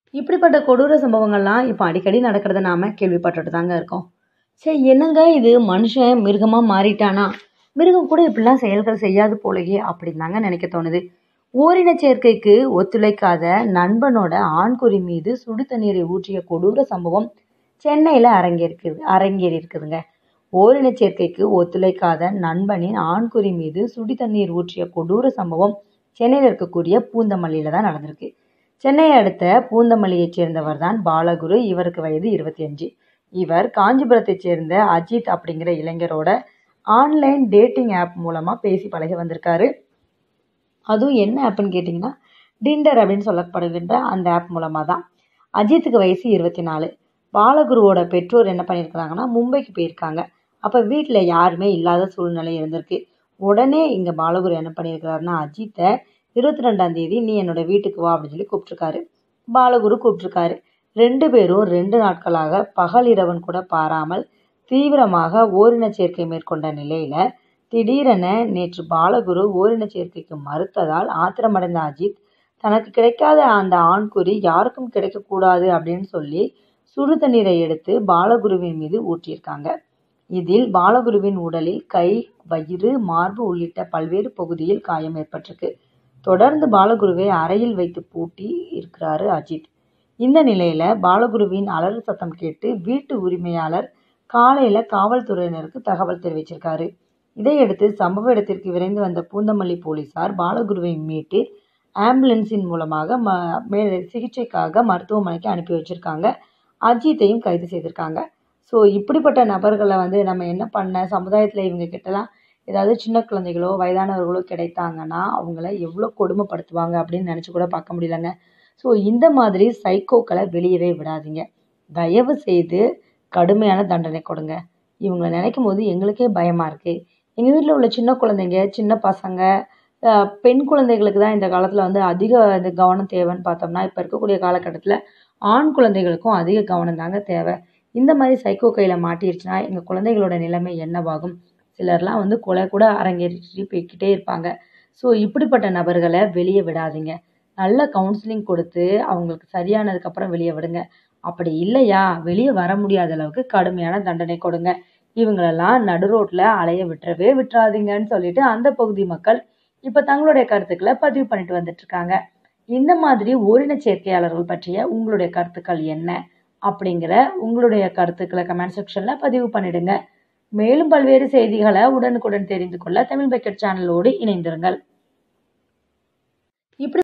இப்படிப்பட்ட கொடூர சம்பவங்கள்லாம் இப்போ அடிக்கடி நடக்கிறத நாம் கேள்விப்பட்டுட்டு தாங்க இருக்கோம் சரி என்னங்க இது மனுஷன் மிருகமாக மாறிட்டானா மிருகம் கூட இப்படிலாம் செயல்கள் செய்யாது போலயே அப்படின்னு தாங்க நினைக்க தோணுது ஓரின சேர்க்கைக்கு ஒத்துழைக்காத நண்பனோட ஆண்குறி மீது சுடு தண்ணீரை ஊற்றிய கொடூர சம்பவம் சென்னையில் அரங்கேற்குது அரங்கேறி இருக்குதுங்க ஓரின சேர்க்கைக்கு ஒத்துழைக்காத நண்பனின் ஆண்குறி மீது சுடி தண்ணீர் ஊற்றிய கொடூர சம்பவம் சென்னையில் இருக்கக்கூடிய பூந்தமல்லியில் தான் நடந்திருக்கு சென்னையை அடுத்த பூந்தமல்லியைச் சேர்ந்தவர் தான் பாலகுரு இவருக்கு வயது இருபத்தி அஞ்சு இவர் காஞ்சிபுரத்தைச் சேர்ந்த அஜித் அப்படிங்கிற இளைஞரோட ஆன்லைன் டேட்டிங் ஆப் மூலமாக பேசி பழகி வந்திருக்காரு அதுவும் என்ன ஆப்புன்னு கேட்டிங்கன்னா டிண்டர் அப்படின்னு சொல்லப்படுகின்ற அந்த ஆப் மூலமாக தான் அஜித்துக்கு வயசு இருபத்தி நாலு பாலகுருவோட பெற்றோர் என்ன பண்ணியிருக்கிறாங்கன்னா மும்பைக்கு போயிருக்காங்க அப்போ வீட்டில் யாருமே இல்லாத சூழ்நிலை இருந்திருக்கு உடனே இங்கே பாலகுரு என்ன பண்ணியிருக்கிறாருன்னா அஜித்தை இருபத்தி ரெண்டாம் தேதி நீ என்னோட வீட்டுக்கு வா அப்படின்னு சொல்லி கூப்பிட்ருக்காரு பாலகுரு கூப்பிட்ருக்காரு ரெண்டு பேரும் ரெண்டு நாட்களாக பகல் இரவன் கூட பாராமல் தீவிரமாக ஓரின சேர்க்கை மேற்கொண்ட நிலையில் திடீரென நேற்று பாலகுரு ஓரின சேர்க்கைக்கு மறுத்ததால் ஆத்திரமடைந்த அஜித் தனக்கு கிடைக்காத அந்த ஆண்குறி யாருக்கும் கிடைக்கக்கூடாது அப்படின்னு சொல்லி சுடு தண்ணீரை எடுத்து பாலகுருவின் மீது ஊற்றியிருக்காங்க இதில் பாலகுருவின் உடலில் கை வயிறு மார்பு உள்ளிட்ட பல்வேறு பகுதியில் காயம் ஏற்பட்டிருக்கு தொடர்ந்து பாலகுருவை அறையில் வைத்து பூட்டி இருக்கிறாரு அஜித் இந்த நிலையில பாலகுருவின் அலறு சத்தம் கேட்டு வீட்டு உரிமையாளர் காலையில காவல்துறையினருக்கு தகவல் தெரிவிச்சிருக்காரு இதையடுத்து சம்பவ இடத்திற்கு விரைந்து வந்த பூந்தமல்லி போலீசார் பாலகுருவை மீட்டு ஆம்புலன்ஸின் மூலமாக ம மே சிகிச்சைக்காக மருத்துவமனைக்கு அனுப்பி வச்சிருக்காங்க அஜித்தையும் கைது செய்திருக்காங்க ஸோ இப்படிப்பட்ட நபர்களை வந்து நம்ம என்ன பண்ண சமுதாயத்தில் இவங்க கிட்டலாம் ஏதாவது சின்ன குழந்தைகளோ வயதானவர்களோ கிடைத்தாங்கன்னா அவங்கள எவ்வளோ கொடுமைப்படுத்துவாங்க அப்படின்னு நினச்சி கூட பார்க்க முடியலங்க ஸோ இந்த மாதிரி சைக்கோக்களை வெளியவே விடாதீங்க தயவு செய்து கடுமையான தண்டனை கொடுங்க இவங்களை நினைக்கும் போது எங்களுக்கே பயமாக இருக்குது எங்கள் வீட்டில் உள்ள சின்ன குழந்தைங்க சின்ன பசங்க பெண் குழந்தைகளுக்கு தான் இந்த காலத்தில் வந்து அதிக இந்த கவனம் தேவைன்னு பார்த்தோம்னா இப்போ இருக்கக்கூடிய காலகட்டத்தில் ஆண் குழந்தைகளுக்கும் அதிக கவனம் தாங்க தேவை இந்த மாதிரி சைக்கோ கையில் மாட்டிருச்சுன்னா எங்கள் குழந்தைகளோட நிலைமை என்னவாகும் சிலர்லாம் வந்து கொலை கூட அரங்கேறிட்டு போய்கிட்டே இருப்பாங்க ஸோ இப்படிப்பட்ட நபர்களை வெளியே விடாதீங்க நல்ல கவுன்சிலிங் கொடுத்து அவங்களுக்கு சரியானதுக்கப்புறம் வெளியே விடுங்க அப்படி இல்லையா வெளியே வர முடியாத அளவுக்கு கடுமையான தண்டனை கொடுங்க இவங்களெல்லாம் நடு ரோட்டில் அலைய விட்டுறவே விட்டுறாதீங்கன்னு சொல்லிட்டு அந்த பகுதி மக்கள் இப்போ தங்களுடைய கருத்துக்களை பதிவு பண்ணிட்டு வந்துட்டு இருக்காங்க இந்த மாதிரி ஓரின சேர்க்கையாளர்கள் பற்றிய உங்களுடைய கருத்துக்கள் என்ன அப்படிங்கிற உங்களுடைய கருத்துக்களை கமெண்ட் செக்ஷனில் பதிவு பண்ணிடுங்க மேலும் பல்வேறு செய்திகளை உடனுக்குடன் தெரிந்து கொள்ள தமிழ் பக்கெட் சேனலோடு இணைந்திருங்கள் இப்படி